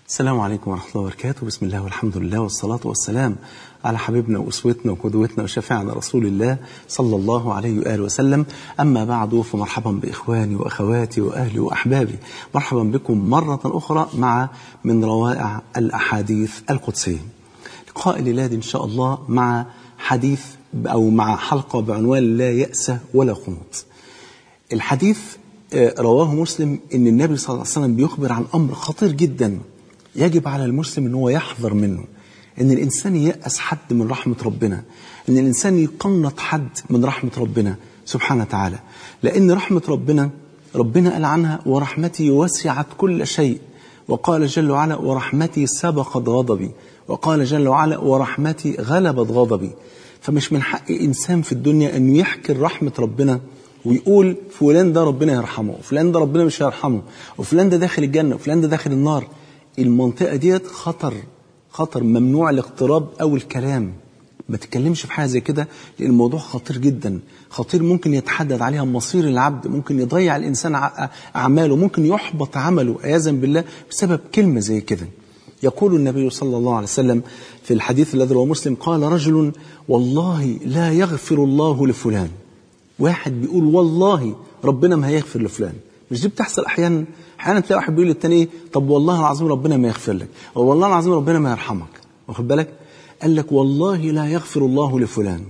السلام عليكم ورحمة الله وبركاته بسم الله والحمد لله والصلاة والسلام على حبيبنا وأسوتنا وقدوتنا وشفيعنا رسول الله صلى الله عليه وآله وسلم أما بعد فمرحبا بإخواني وأخواتي وأهلي وأحبابي مرحبا بكم مرة أخرى مع من روائع الأحاديث القدسية لقاء الليلة إن شاء الله مع حديث أو مع حلقة بعنوان لا يأس ولا قنوط الحديث رواه مسلم ان النبي صلى الله عليه وسلم بيخبر عن امر خطير جدا يجب على المسلم ان هو يحذر منه ان الانسان ييأس حد من رحمه ربنا ان الانسان يقنط حد من رحمه ربنا سبحانه وتعالى لان رحمه ربنا ربنا قال عنها ورحمتي وسعت كل شيء وقال جل وعلا ورحمتي سبقت غضبي وقال جل وعلا ورحمتي غلبت غضبي فمش من حق انسان في الدنيا انه يحكي رحمه ربنا ويقول فلان ده ربنا يرحمه وفلان ده ربنا مش هيرحمه وفلان ده داخل الجنة وفلان ده داخل النار المنطقة ديت خطر خطر ممنوع الاقتراب أو الكلام ما تتكلمش في حاجة زي كده لأن الموضوع خطير جدا خطير ممكن يتحدد عليها مصير العبد ممكن يضيع الإنسان أعماله ممكن يحبط عمله عياذا بالله بسبب كلمة زي كده يقول النبي صلى الله عليه وسلم في الحديث الذي رواه مسلم قال رجل والله لا يغفر الله لفلان واحد بيقول والله ربنا ما هيغفر لفلان مش دي بتحصل احيانا احيانا تلاقي واحد بيقول للتاني طب والله العظيم ربنا ما يغفر لك او والله العظيم ربنا ما يرحمك واخد بالك قال لك والله لا يغفر الله لفلان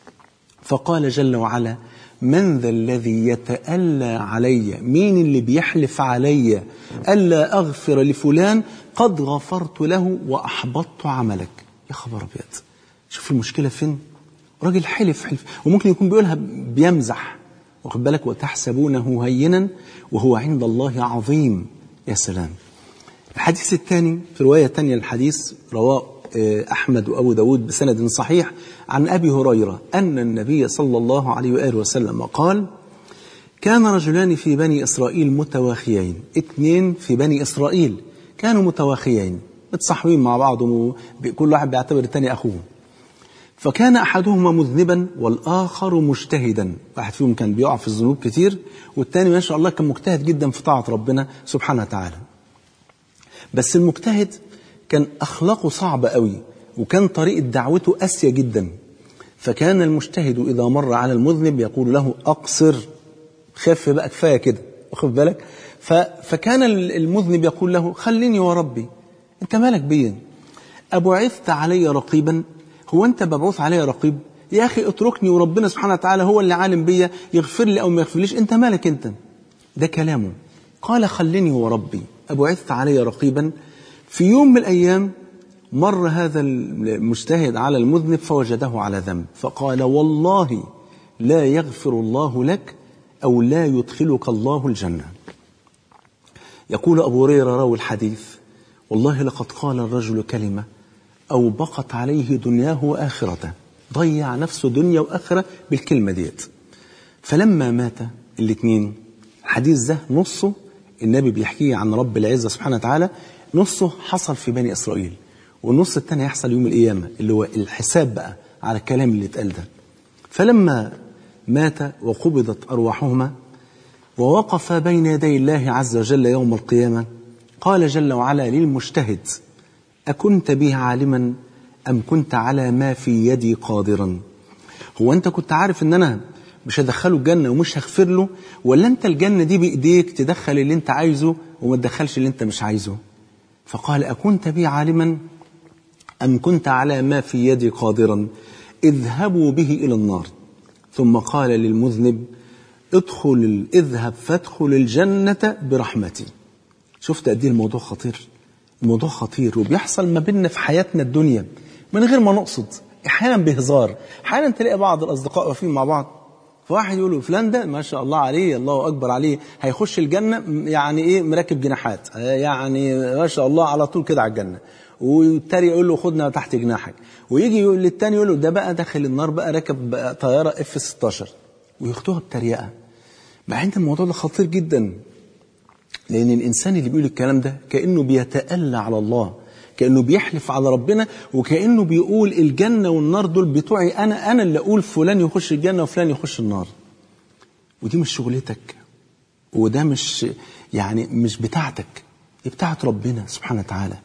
فقال جل وعلا من ذا الذي يتألى علي مين اللي بيحلف علي ألا أغفر لفلان قد غفرت له وأحبطت عملك يا خبر أبيض شوف المشكلة فين راجل حلف حلف وممكن يكون بيقولها بيمزح واخد بالك وتحسبونه هينا وهو عند الله عظيم يا سلام الحديث الثاني في رواية ثانية الحديث رواه أحمد وأبو داود بسند صحيح عن أبي هريرة أن النبي صلى الله عليه وآله وسلم قال كان رجلان في بني إسرائيل متواخيين اثنين في بني إسرائيل كانوا متواخيين متصاحبين مع بعض كل واحد بيعتبر الثاني أخوه فكان أحدهما مذنبا والآخر مجتهدا واحد فيهم كان بيقع في الذنوب كتير والتاني ما شاء الله كان مجتهد جدا في طاعة ربنا سبحانه وتعالى بس المجتهد كان أخلاقه صعبة قوي وكان طريقة دعوته قاسية جدا فكان المجتهد إذا مر على المذنب يقول له أقصر خف بقى كفاية كده واخد بالك فكان المذنب يقول له خليني وربي انت مالك بيا أبعثت علي رقيبا هو انت مبعوث عليا رقيب يا اخي اتركني وربنا سبحانه وتعالى هو اللي عالم بيا يغفر لي او ما يغفرليش انت مالك انت ده كلامه قال خلني وربي ابعثت علي رقيبا في يوم من الايام مر هذا المجتهد على المذنب فوجده على ذنب فقال والله لا يغفر الله لك او لا يدخلك الله الجنه يقول ابو هريره راوي الحديث والله لقد قال الرجل كلمه أو بقت عليه دنياه وآخرته ضيع نفسه دنيا وآخرة بالكلمة ديت فلما مات الاثنين الحديث ده نصه النبي بيحكيه عن رب العزة سبحانه وتعالى نصه حصل في بني إسرائيل والنص الثاني يحصل يوم القيامة اللي هو الحساب بقى على الكلام اللي اتقال ده فلما مات وقبضت أرواحهما ووقف بين يدي الله عز وجل يوم القيامة قال جل وعلا للمجتهد أكنت به عالما أم كنت على ما في يدي قادرا هو أنت كنت عارف أن أنا مش هدخله الجنة ومش هغفر له ولا أنت الجنة دي بإيديك تدخل اللي أنت عايزه وما تدخلش اللي أنت مش عايزه فقال أكنت به عالما أم كنت على ما في يدي قادرا اذهبوا به إلى النار ثم قال للمذنب ادخل اذهب فادخل الجنة برحمتي شفت قد ايه الموضوع خطير الموضوع خطير وبيحصل ما بيننا في حياتنا الدنيا من غير ما نقصد احيانا بهزار احيانا تلاقي بعض الاصدقاء واقفين مع بعض فواحد يقول فلان ده ما شاء الله عليه الله اكبر عليه هيخش الجنه يعني ايه مركب جناحات يعني ما شاء الله على طول كده على الجنه والتاني يقول له خدنا تحت جناحك ويجي يقول للتاني يقول له ده بقى داخل النار بقى راكب بقى طياره اف 16 وياخدوها بتريقه مع ان الموضوع ده خطير جدا لأن الإنسان اللي بيقول الكلام ده كأنه بيتألى على الله كأنه بيحلف على ربنا وكأنه بيقول الجنة والنار دول بتوعي أنا أنا اللي أقول فلان يخش الجنة وفلان يخش النار ودي مش شغلتك وده مش يعني مش بتاعتك دي بتاعت ربنا سبحانه وتعالى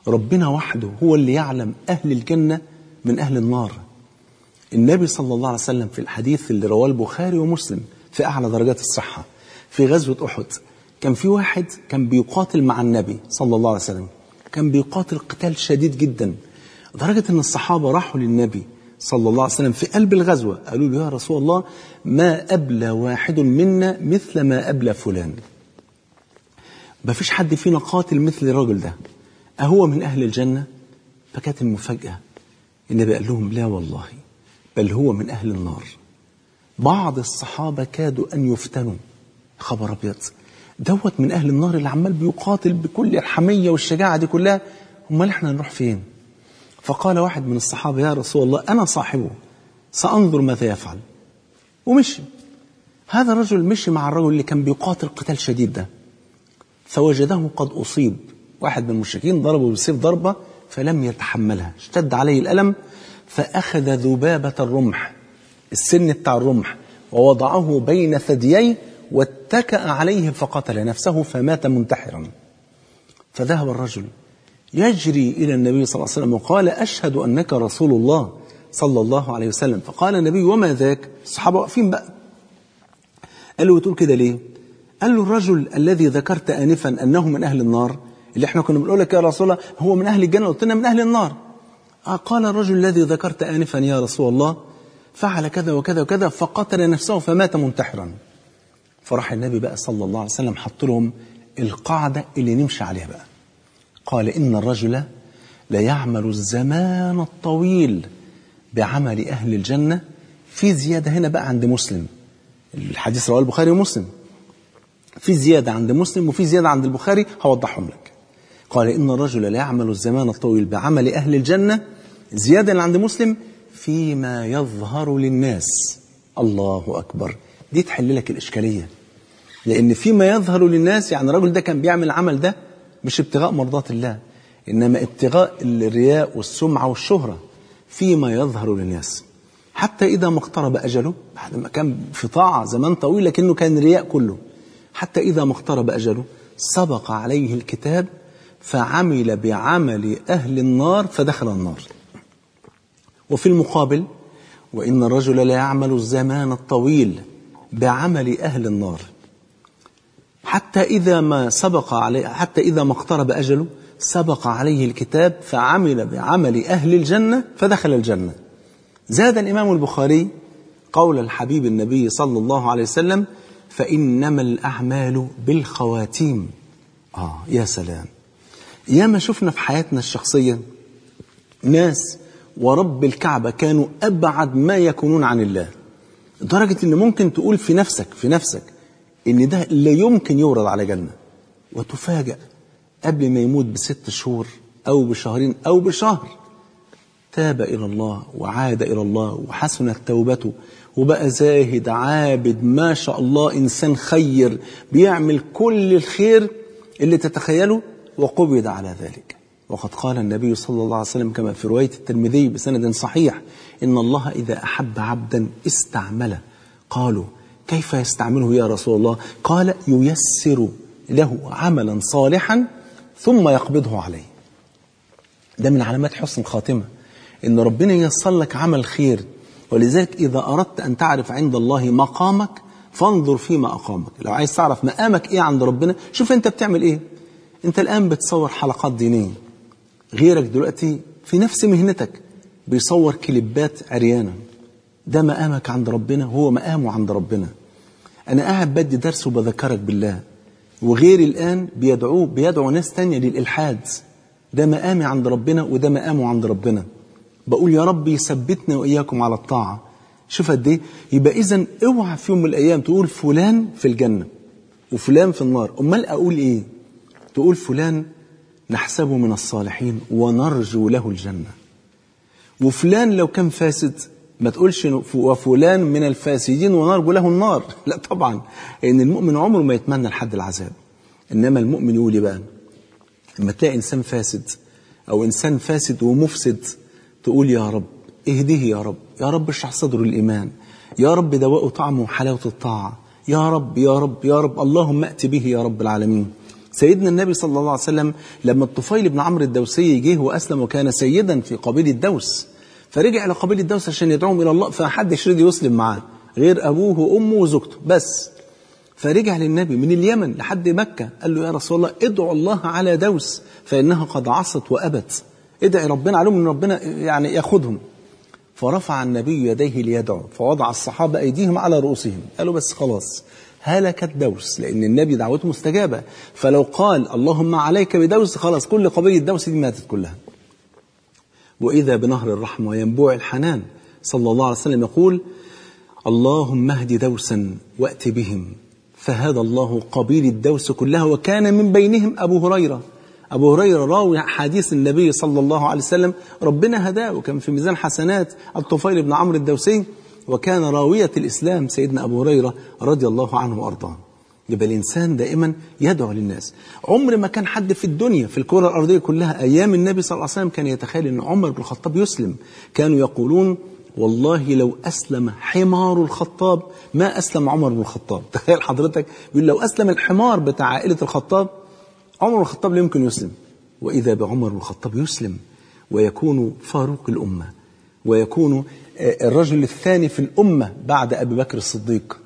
ربنا وحده هو اللي يعلم أهل الجنة من أهل النار النبي صلى الله عليه وسلم في الحديث اللي رواه البخاري ومسلم في أعلى درجات الصحة في غزوة أحد كان في واحد كان بيقاتل مع النبي صلى الله عليه وسلم كان بيقاتل قتال شديد جدا لدرجة أن الصحابة راحوا للنبي صلى الله عليه وسلم في قلب الغزوة قالوا له يا رسول الله ما أبلى واحد منا مثل ما أبلى فلان ما فيش حد فينا قاتل مثل الرجل ده أهو من أهل الجنة فكانت المفاجأة النبي قال لهم لا والله بل هو من أهل النار بعض الصحابة كادوا أن يفتنوا خبر أبيض دوت من أهل النار اللي عمال بيقاتل بكل الحمية والشجاعة دي كلها امال احنا نروح فين فقال واحد من الصحابة يا رسول الله أنا صاحبه سأنظر ماذا يفعل ومشي هذا الرجل مشي مع الرجل اللي كان بيقاتل قتال شديد ده فوجده قد أصيب واحد من المشركين ضربه بالسيف ضربة فلم يتحملها اشتد عليه الألم فأخذ ذبابة الرمح السن بتاع الرمح ووضعه بين ثدييه واتكأ عليه فقتل نفسه فمات منتحرا فذهب الرجل يجري إلى النبي صلى الله عليه وسلم وقال أشهد أنك رسول الله صلى الله عليه وسلم فقال النبي وما ذاك الصحابة واقفين بقى قال له بتقول كده ليه قال له الرجل الذي ذكرت آنفا أنه من أهل النار اللي احنا كنا بنقول لك يا رسول الله هو من أهل الجنة قلت لنا من أهل النار آه قال الرجل الذي ذكرت آنفا يا رسول الله فعل كذا وكذا وكذا فقتل نفسه فمات منتحرا فراح النبي بقى صلى الله عليه وسلم حط لهم القاعدة اللي نمشي عليها بقى قال إن الرجل ليعمل الزمان الطويل بعمل أهل الجنة في زيادة هنا بقى عند مسلم الحديث رواه البخاري ومسلم في زيادة عند مسلم وفي زيادة عند البخاري هوضحهم لك قال إن الرجل ليعمل الزمان الطويل بعمل أهل الجنة زيادة اللي عند مسلم فيما يظهر للناس الله أكبر دي تحل لك الإشكالية لأن فيما يظهر للناس يعني الرجل ده كان بيعمل العمل ده مش ابتغاء مرضات الله إنما ابتغاء الرياء والسمعة والشهرة فيما يظهر للناس حتى إذا ما اقترب أجله بعد ما كان في طاعة زمان طويل لكنه كان رياء كله حتى إذا ما اقترب أجله سبق عليه الكتاب فعمل بعمل أهل النار فدخل النار وفي المقابل وإن الرجل لا يعمل الزمان الطويل بعمل أهل النار حتى إذا ما سبق عليه حتى إذا ما اقترب أجله سبق عليه الكتاب فعمل بعمل أهل الجنة فدخل الجنة زاد الإمام البخاري قول الحبيب النبي صلى الله عليه وسلم فإنما الأعمال بالخواتيم آه يا سلام ياما شفنا في حياتنا الشخصية ناس ورب الكعبة كانوا أبعد ما يكونون عن الله لدرجة إن ممكن تقول في نفسك في نفسك إن ده لا يمكن يورد على جنة وتفاجأ قبل ما يموت بست شهور أو بشهرين أو بشهر تاب إلى الله وعاد إلى الله وحسنت توبته وبقى زاهد عابد ما شاء الله إنسان خير بيعمل كل الخير اللي تتخيله وقبض على ذلك وقد قال النبي صلى الله عليه وسلم كما في رواية الترمذي بسند صحيح إن الله إذا أحب عبدا استعمله قالوا كيف يستعمله يا رسول الله قال ييسر له عملا صالحا ثم يقبضه عليه ده من علامات حسن الخاتمة إن ربنا ييسر لك عمل خير ولذلك إذا أردت أن تعرف عند الله مقامك فانظر فيما أقامك لو عايز تعرف مقامك إيه عند ربنا شوف أنت بتعمل إيه أنت الآن بتصور حلقات دينية غيرك دلوقتي في نفس مهنتك بيصور كليبات عريانة ده مقامك عند ربنا هو مقامه عند ربنا أنا قاعد بدي درس وبذكرك بالله وغيري الآن بيدعوه بيدعو ناس تانية للإلحاد ده مقامي عند ربنا وده مقامه عند ربنا بقول يا رب يثبتنا وإياكم على الطاعة شوف قد ايه يبقى إذا اوعى في يوم من الأيام تقول فلان في الجنة وفلان في النار أمال أقول إيه تقول فلان نحسبه من الصالحين ونرجو له الجنة وفلان لو كان فاسد ما تقولش وفلان من الفاسدين ونرجو له النار لا طبعا لأن المؤمن عمره ما يتمنى لحد العذاب إنما المؤمن يقول بقى لما تلاقي إنسان فاسد أو إنسان فاسد ومفسد تقول يا رب اهديه يا رب يا رب اشرح صدره الإيمان يا رب دواء طعمه وحلاوة الطاعة يا رب يا رب يا رب اللهم ائت به يا رب العالمين سيدنا النبي صلى الله عليه وسلم لما الطفيل بن عمرو الدوسي جه وأسلم وكان سيدا في قبيلة دوس فرجع إلى قبيلة دوس عشان يدعوهم إلى الله فحدش رضي يسلم معاه غير أبوه وأمه وزوجته بس فرجع للنبي من اليمن لحد مكة قال له يا رسول الله ادعو الله على دوس فإنها قد عصت وأبت ادعي ربنا عليهم ان ربنا يعني ياخدهم فرفع النبي يديه ليدعو فوضع الصحابة أيديهم على رؤوسهم قالوا بس خلاص هلكت دوس لأن النبي دعوته مستجابة فلو قال اللهم عليك بدوس خلاص كل قبيلة دوس دي ماتت كلها وإذا بنهر الرحمة وينبوع الحنان صلى الله عليه وسلم يقول اللهم اهد دوسا وأت بهم فهدى الله قبيل الدوس كلها وكان من بينهم أبو هريرة أبو هريرة راوي حديث النبي صلى الله عليه وسلم ربنا هداه وكان في ميزان حسنات الطفيل بن عمرو الدوسي وكان راوية الإسلام سيدنا أبو هريرة رضي الله عنه وأرضاه يبقى الإنسان دائما يدعو للناس عمر ما كان حد في الدنيا في الكرة الأرضية كلها أيام النبي صلى الله عليه وسلم كان يتخيل أن عمر بن الخطاب يسلم كانوا يقولون والله لو أسلم حمار الخطاب ما أسلم عمر بن الخطاب تخيل حضرتك يقول لو أسلم الحمار بتاع عائلة الخطاب عمر بن الخطاب لا يمكن يسلم وإذا بعمر بن الخطاب يسلم ويكون فاروق الأمة ويكون الرجل الثاني في الأمة بعد أبي بكر الصديق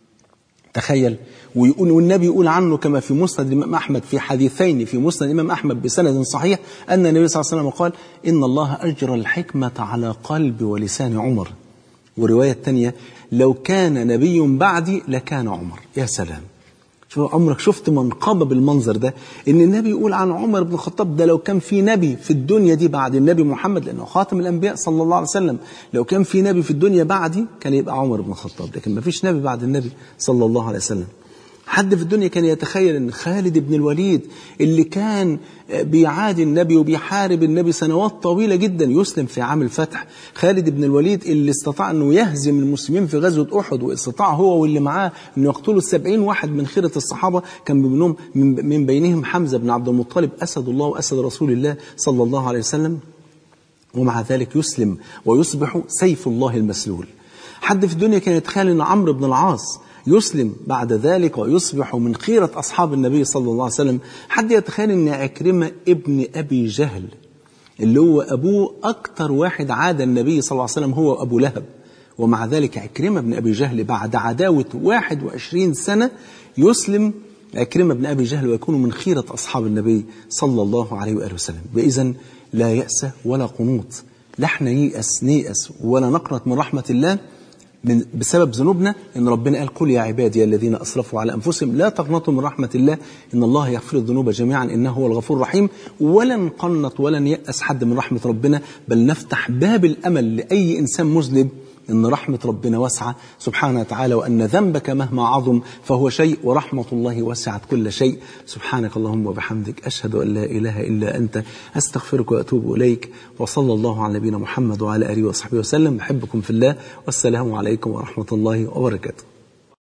تخيل ويقول والنبي يقول عنه كما في مسند الإمام أحمد في حديثين في مسند الإمام أحمد بسند صحيح أن النبي صلى الله عليه وسلم قال إن الله أجرى الحكمة على قلب ولسان عمر ورواية تانية لو كان نبي بعدي لكان عمر يا سلام شوف عمرك شفت منقبة بالمنظر ده ان النبي يقول عن عمر بن الخطاب ده لو كان في نبي في الدنيا دي بعد النبي محمد لانه خاتم الانبياء صلى الله عليه وسلم لو كان في نبي في الدنيا بعدي كان يبقى عمر بن الخطاب لكن ما فيش نبي بعد النبي صلى الله عليه وسلم حد في الدنيا كان يتخيل ان خالد بن الوليد اللي كان بيعادي النبي وبيحارب النبي سنوات طويلة جدا يسلم في عام الفتح خالد بن الوليد اللي استطاع انه يهزم المسلمين في غزوة احد واستطاع هو واللي معاه انه يقتلوا السبعين واحد من خيرة الصحابة كان منهم من بينهم حمزة بن عبد المطلب اسد الله واسد رسول الله صلى الله عليه وسلم ومع ذلك يسلم ويصبح سيف الله المسلول حد في الدنيا كان يتخيل ان عمرو بن العاص يسلم بعد ذلك ويصبح من خيرة أصحاب النبي صلى الله عليه وسلم حد يتخيل أن عكرمة ابن أبي جهل اللي هو أبوه أكتر واحد عاد النبي صلى الله عليه وسلم هو أبو لهب ومع ذلك عكرمة بن أبي جهل بعد عداوة 21 سنة يسلم عكرمة بن أبي جهل ويكون من خيرة أصحاب النبي صلى الله عليه وآله وسلم بإذن لا يأس ولا قنوط لا احنا ييأس نيأس ولا نقنط من رحمة الله من بسبب ذنوبنا ان ربنا قال قل يا عبادي الذين اسرفوا على انفسهم لا تقنطوا من رحمه الله ان الله يغفر الذنوب جميعا انه هو الغفور الرحيم ولن قنط ولن يأس حد من رحمه ربنا بل نفتح باب الامل لاي انسان مذنب ان رحمه ربنا واسعه سبحانه وتعالى وان ذنبك مهما عظم فهو شيء ورحمه الله وسعت كل شيء سبحانك اللهم وبحمدك اشهد ان لا اله الا انت استغفرك واتوب اليك وصلى الله على نبينا محمد وعلى اله وصحبه وسلم احبكم في الله والسلام عليكم ورحمه الله وبركاته